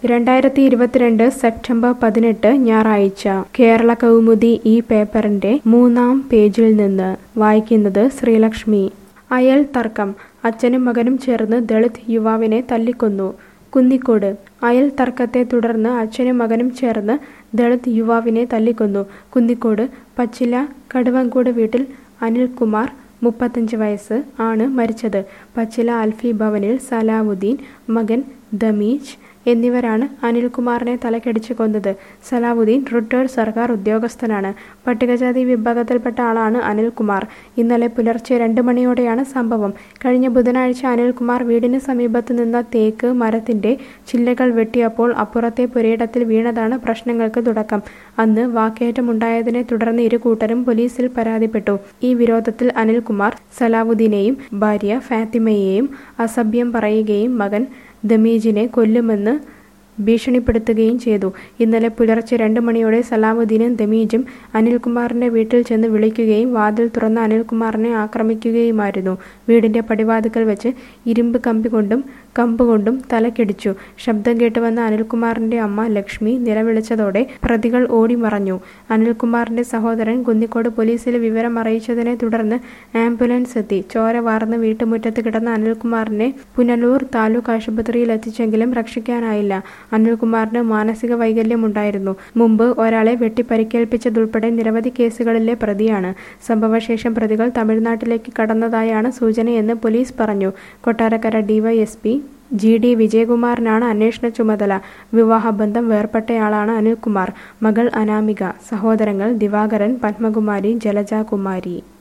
രണ്ടായിരത്തി ഇരുപത്തിരണ്ട് സെപ്റ്റംബർ പതിനെട്ട് ഞായറാഴ്ച കേരള കൗമുദി ഈ പേപ്പറിന്റെ മൂന്നാം പേജിൽ നിന്ന് വായിക്കുന്നത് ശ്രീലക്ഷ്മി അയൽ തർക്കം അച്ഛനും മകനും ചേർന്ന് ദളിത് യുവാവിനെ തല്ലിക്കൊന്നു കുന്നിക്കോട് അയൽ തർക്കത്തെ തുടർന്ന് അച്ഛനും മകനും ചേർന്ന് ദളിത് യുവാവിനെ തല്ലിക്കൊന്നു കുന്നിക്കോട് പച്ചില കടുവങ്കോട് വീട്ടിൽ അനിൽകുമാർ മുപ്പത്തഞ്ച് വയസ്സ് ആണ് മരിച്ചത് പച്ചില അൽഫി ഭവനിൽ സലാവുദ്ദീൻ മകൻ ദമീജ് എന്നിവരാണ് അനിൽകുമാറിനെ തലക്കടിച്ച് കൊന്നത് സലാവുദ്ദീൻ റിട്ടയർഡ് സർക്കാർ ഉദ്യോഗസ്ഥനാണ് പട്ടികജാതി വിഭാഗത്തിൽപ്പെട്ട ആളാണ് അനിൽകുമാർ ഇന്നലെ പുലർച്ചെ രണ്ട് മണിയോടെയാണ് സംഭവം കഴിഞ്ഞ ബുധനാഴ്ച അനിൽകുമാർ വീടിന് സമീപത്ത് നിന്ന തേക്ക് മരത്തിന്റെ ചില്ലകൾ വെട്ടിയപ്പോൾ അപ്പുറത്തെ പുരയിടത്തിൽ വീണതാണ് പ്രശ്നങ്ങൾക്ക് തുടക്കം അന്ന് വാക്കേറ്റമുണ്ടായതിനെ തുടർന്ന് ഇരു കൂട്ടരും പോലീസിൽ പരാതിപ്പെട്ടു ഈ വിരോധത്തിൽ അനിൽകുമാർ സലാവുദ്ദീനെയും ഭാര്യ ഫാത്തിമയെയും അസഭ്യം പറയുകയും മകൻ ദമീജിനെ കൊല്ലുമെന്ന് ഭീഷണിപ്പെടുത്തുകയും ചെയ്തു ഇന്നലെ പുലർച്ചെ രണ്ട് മണിയോടെ സലാമുദ്ദീനും ദമീജും അനിൽകുമാറിന്റെ വീട്ടിൽ ചെന്ന് വിളിക്കുകയും വാതിൽ തുറന്ന് അനിൽകുമാറിനെ ആക്രമിക്കുകയുമായിരുന്നു വീടിന്റെ പടിവാതിക്കൽ വെച്ച് ഇരുമ്പ് കമ്പി കൊണ്ടും കമ്പ് കൊണ്ടും തലക്കിടിച്ചു ശബ്ദം കേട്ടുവന്ന അനിൽകുമാറിന്റെ അമ്മ ലക്ഷ്മി നിലവിളിച്ചതോടെ പ്രതികൾ ഓടി മറഞ്ഞു അനിൽകുമാറിന്റെ സഹോദരൻ കുന്നിക്കോട് പോലീസിൽ വിവരം അറിയിച്ചതിനെ തുടർന്ന് ആംബുലൻസ് എത്തി ചോര വാർന്ന് വീട്ടുമുറ്റത്ത് കിടന്ന അനിൽകുമാറിനെ പുനലൂർ താലൂക്ക് ആശുപത്രിയിൽ എത്തിച്ചെങ്കിലും രക്ഷിക്കാനായില്ല അനിൽകുമാറിന് മാനസിക വൈകല്യമുണ്ടായിരുന്നു മുമ്പ് ഒരാളെ വെട്ടിപ്പരിക്കേൽപ്പിച്ചതുൾപ്പെടെ നിരവധി കേസുകളിലെ പ്രതിയാണ് സംഭവശേഷം പ്രതികൾ തമിഴ്നാട്ടിലേക്ക് കടന്നതായാണ് സൂചനയെന്ന് പോലീസ് പറഞ്ഞു കൊട്ടാരക്കര ഡിവൈഎസ്പി ജി ഡി വിജയകുമാറിനാണ് അന്വേഷണ ചുമതല വിവാഹബന്ധം വേർപെട്ടയാളാണ് അനിൽകുമാർ മകൾ അനാമിക സഹോദരങ്ങൾ ദിവാകരൻ പത്മകുമാരി ജലജകുമാരി